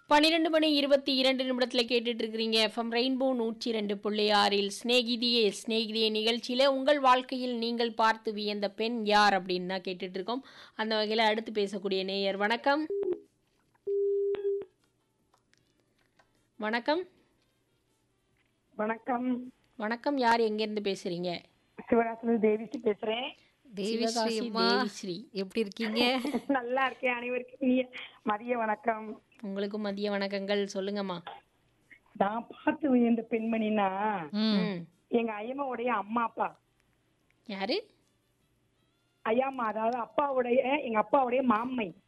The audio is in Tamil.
பன்னிரெண்டு மணி இருபத்தி இரண்டு நிமிடத்தில் கேட்டுட்டு இருக்கிறீங்க எஃப்எம் ரெயின்போ நூற்றி ரெண்டு புள்ளி ஆறில் ஸ்நேகிதியே ஸ்நேகிதியே நிகழ்ச்சியில் உங்கள் வாழ்க்கையில் நீங்கள் பார்த்து வியந்த பெண் யார் அப்படின்னு தான் கேட்டுட்டு இருக்கோம் அந்த வகையில் அடுத்து பேசக்கூடிய நேயர் வணக்கம் வணக்கம் வணக்கம் வணக்கம் யார் எங்கேருந்து பேசுறீங்க சிவராசன் தேவிஸ்ரீ பேசுறேன் தேவிஸ்ரீ சிவகாசி அம்மா தேவிஸ்ரீ எப்படி இருக்கீங்க நல்லா இருக்கேன் அனைவருக்கும் இனிய மதிய வணக்கம் உங்களுக்கும் மதிய வணக்கங்கள் சொல்லுங்கம்மா நான் பார்த்து இந்த பெண்மணினா ம் ம் எங்க ஐயம்மாவுடைய அம்மா அப்பா யாரு ஐயாம்மா அதாவது அப்பாவுடைய எங்க அப்பாவுடைய மாமை